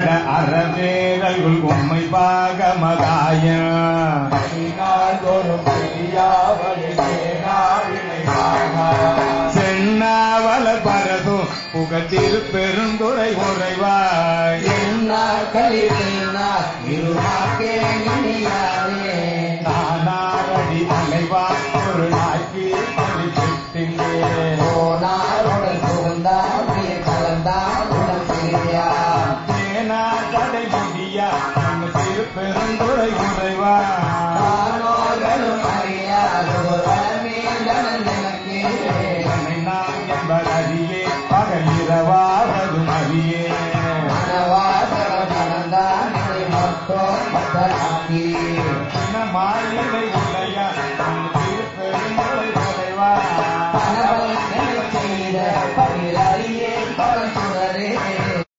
அறவேரல்குள் உம்மை பாகமதாய நாள்தோறும் பெரியாவளிக்கே நாளினை சென்னாவல பரதும் புகட்டில் பெருந்துரை உறைவாய் நானாரடி அலைவா ஒரு நாய்க்கு பலிப்பிட்டிங்கே தேனா கடை முடியா அந்த திரு பெருந்துரை உறைவா என்னை நான் என்பதறியே பகல் இரவாவதும் அறியே மாளிகை